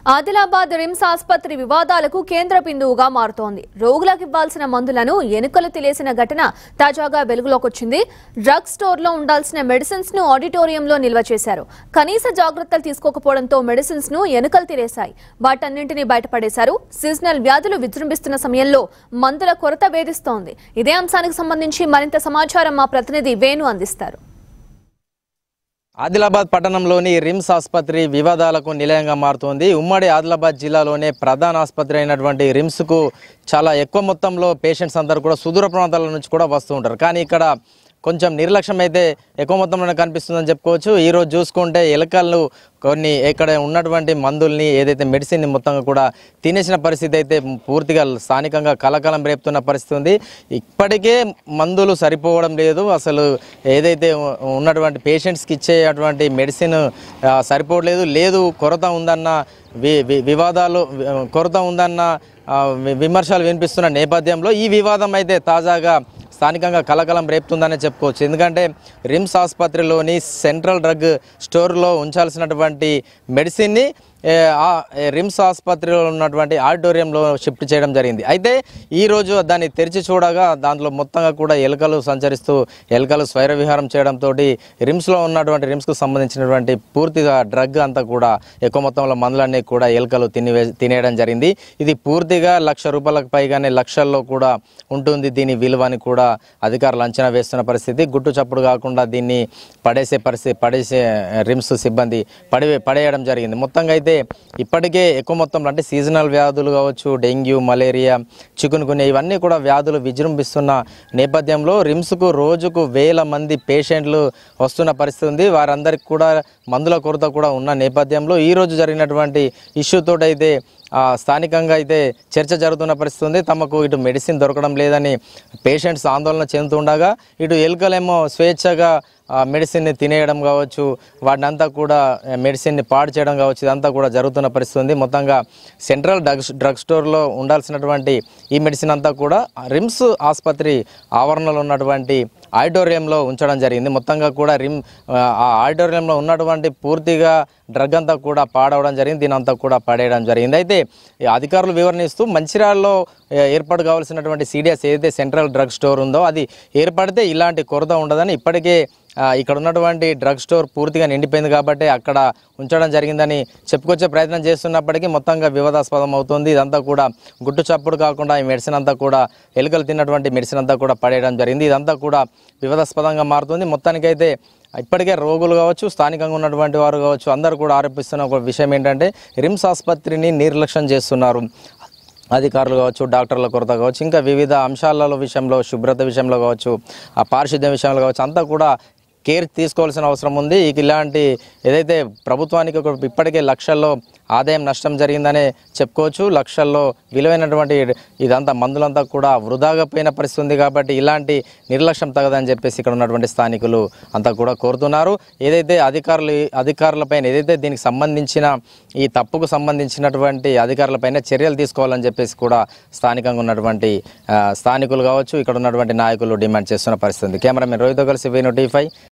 Adilabad RIMS ఆసుపత్రి వివాదాలకు కేంద్ర బిందువుగా మారుతోంది రోగులకు ఇవ్వాల్సిన మందులను ఎనుకలు తిలేసిన ఘటన తాజాగా వెలుగులోకొచ్చింది డ్రగ్ స్టోర్లో ఉండాల్సిన మెడిసిన్స్ ను ఆడిటోరియంలో నిల్వ చేశారు కనీస జాగ్రత్తలు తీసుకోకపోవడంతో మెడిసిన్స్ ను ఎనుకలు తిరేశాయి వాటన్నింటినీ బయటపడేశారు సీజనల్ వ్యాధులు విజృంభిస్తున్న సమయంలో మందుల కొరత వేధిస్తోంది ఇదే అంశానికి సంబంధించి మరింత సమాచారం మా ప్రతినిధి వేణు అందిస్తారు ఆదిలాబాద్ పట్టణంలోని రిమ్స్ ఆసుపత్రి వివాదాలకు నిలయంగా మారుతోంది ఉమ్మడి ఆదిలాబాద్ జిల్లాలోనే ప్రధాన ఆసుపత్రి అయినటువంటి రిమ్స్కు చాలా ఎక్కువ మొత్తంలో పేషెంట్స్ అందరూ కూడా సుదూర ప్రాంతాల నుంచి కూడా వస్తూ ఉంటారు కానీ ఇక్కడ కొంచెం నిర్లక్ష్యం అయితే ఎక్కువ మొత్తంలోనే కనిపిస్తుందని చెప్పుకోవచ్చు ఈరోజు చూసుకుంటే ఎలకలు కొన్ని ఇక్కడ ఉన్నటువంటి మందుల్ని ఏదైతే మెడిసిన్ని మొత్తంగా కూడా తినేసిన పరిస్థితి అయితే పూర్తిగా స్థానికంగా కలకలం రేపుతున్న పరిస్థితి ఉంది ఇప్పటికే మందులు సరిపోవడం లేదు అసలు ఏదైతే ఉ- ఉన్నటువంటి పేషెంట్స్కి ఇచ్చేటువంటి మెడిసిన్ ఆ, సరిపోవట్లేదు లేదు కొరత ఉందన్న వి వి- వివాదాలు వి- కొరత ఉందన్న ఆ, వి- విమర్శలు వినిపిస్తున్న నేపథ్యంలో ఈ వివాదం అయితే తాజాగా స్థానికంగా కలకలం రేపుతుందనే చెప్పుకోవచ్చు ఎందుకంటే రిమ్స్ ఆసుపత్రిలోని సెంట్రల్ డ్రగ్ స్టోర్లో ఉంచాల్సినటువంటి మెడిసిన్ని ఏ, ఆ ఏ, రిమ్స్ ఆసుపత్రిలో ఉన్నటువంటి ఆడిటోరియంలో షిఫ్ట్ చేయడం జరిగింది అయితే ఈరోజు దాన్ని తెరిచి చూడగా దాంట్లో మొత్తంగా కూడా ఎలుకలు సంచరిస్తూ ఎలుకలు స్వైర విహారం చేయడంతో రిమ్స్లో ఉన్నటువంటి రిమ్స్కు సంబంధించినటువంటి పూర్తిగా డ్రగ్ అంతా కూడా ఎక్కువ మొత్తంలో మందులన్నీ కూడా ఎలుకలు తినివే తినేయడం జరిగింది ఇది పూర్తిగా లక్ష రూపాయలకు పైగానే లక్షల్లో కూడా ఉంటుంది దీని విలువ అని కూడా అధికారులు అంచనా వేస్తున్న పరిస్థితి గుట్టు చప్పుడు కాకుండా దీన్ని పడేసే పరిస్థితి పడేసే రిమ్స్ సిబ్బంది పడి పడేయడం జరిగింది మొత్తంగా అయితే ఇప్పటికే ఎక్కువ మొత్తంలో అంటే సీజనల్ వ్యాధులు కావచ్చు డెంగ్యూ మలేరియా చికున్ గున్యా ఇవన్నీ కూడా వ్యాధులు విజృంభిస్తున్న నేపథ్యంలో రిమ్స్కు రోజుకు వేల మంది పేషెంట్లు వస్తున్న పరిస్థితి ఉంది వారందరికీ కూడా మందుల కొరత కూడా ఉన్న నేపథ్యంలో ఈరోజు జరిగినటువంటి ఇష్యూతో అయితే ఆ, స్థానికంగా అయితే చర్చ జరుగుతున్న పరిస్థితి ఉంది తమకు ఇటు మెడిసిన్ దొరకడం లేదని పేషెంట్స్ ఆందోళన చెందుతుండగా ఇటు ఎలుకలేమో స్వేచ్ఛగా ఆ మెడిసిన్ని తినేయడం కావచ్చు వాటిని అంతా కూడా ఆ, మెడిసిన్ని పాడు చేయడం కావచ్చు ఇదంతా కూడా జరుగుతున్న పరిస్థితి ఉంది మొత్తంగా సెంట్రల్ డ్రగ్ డ్రగ్ స్టోర్లో ఉండాల్సినటువంటి ఈ మెడిసిన్ అంతా కూడా రిమ్స్ ఆసుపత్రి ఆవరణలో ఉన్నటువంటి ఆడిటోరియంలో ఉంచడం జరిగింది మొత్తంగా కూడా రిమ్ ఆ, ఆ ఆడిటోరియంలో ఉన్నటువంటి పూర్తిగా డ్రగ్ అంతా కూడా పాడవడం జరిగింది దీని అంతా కూడా పడేయడం జరిగింది అయితే ఈ అధికారులు వివరణిస్తూ మంచిర్యాలలో ఏ, ఏర్పాటు కావాల్సినటువంటి సిడిఎస్ ఏదైతే సెంట్రల్ డ్రగ్ స్టోర్ ఉందో అది ఏర్పడితే ఇలాంటి కొరత ఉండదని ఇప్పటికే ఆ, ఇక్కడ ఉన్నటువంటి డ్రగ్ స్టోర్ పూర్తిగా నిండిపోయింది కాబట్టి అక్కడ ఉంచడం జరిగిందని చెప్పుకొచ్చే ప్రయత్నం చేస్తున్నప్పటికీ మొత్తంగా వివాదాస్పదం అవుతుంది ఇదంతా కూడా గుట్టు చప్పుడు కాకుండా ఈ మెడిసిన్ అంతా కూడా ఎలుకలు తిన్నటువంటి మెడిసిన్ అంతా కూడా పడేయడం జరిగింది ఇదంతా కూడా వివాదాస్పదంగా మారుతుంది మొత్తానికైతే ఇప్పటికే రోగులు కావచ్చు స్థానికంగా ఉన్నటువంటి వారు కావచ్చు అందరూ కూడా ఆరోపిస్తున్న ఒక విషయం ఏంటంటే రిమ్స్ ఆసుపత్రిని నిర్లక్ష్యం చేస్తున్నారు అధికారులు కావచ్చు డాక్టర్ల కొరత కావచ్చు ఇంకా వివిధ అంశాలలో విషయంలో శుభ్రత విషయంలో కావచ్చు ఆ పారిశుద్ధ్యం విషయంలో కావచ్చు అంతా కూడా కేర్ తీసుకోవాల్సిన అవసరం ఉంది ఇక ఇలాంటి ఏదైతే ప్రభుత్వానికి ఒక ఇప్పటికే లక్షల్లో ఆదాయం నష్టం జరిగిందనే చెప్పుకోవచ్చు లక్షల్లో విలువైనటువంటి ఇదంతా మందులంతా కూడా వృధాగా పోయిన పరిస్థితి ఉంది కాబట్టి ఇలాంటి నిర్లక్ష్యం తగదని చెప్పేసి ఇక్కడ ఉన్నటువంటి స్థానికులు అంతా కూడా కోరుతున్నారు ఏదైతే అధికారులు అధికారులపైన ఏదైతే దీనికి సంబంధించిన ఈ తప్పుకు సంబంధించినటువంటి అధికారులపైన చర్యలు తీసుకోవాలని చెప్పేసి కూడా స్థానికంగా ఉన్నటువంటి ఆ, స్థానికులు కావచ్చు ఇక్కడ ఉన్నటువంటి నాయకులు డిమాండ్ చేస్తున్న పరిస్థితి ఉంది కెమెరామెన్ రోహిత్ కలిసి వీ నోటిఫై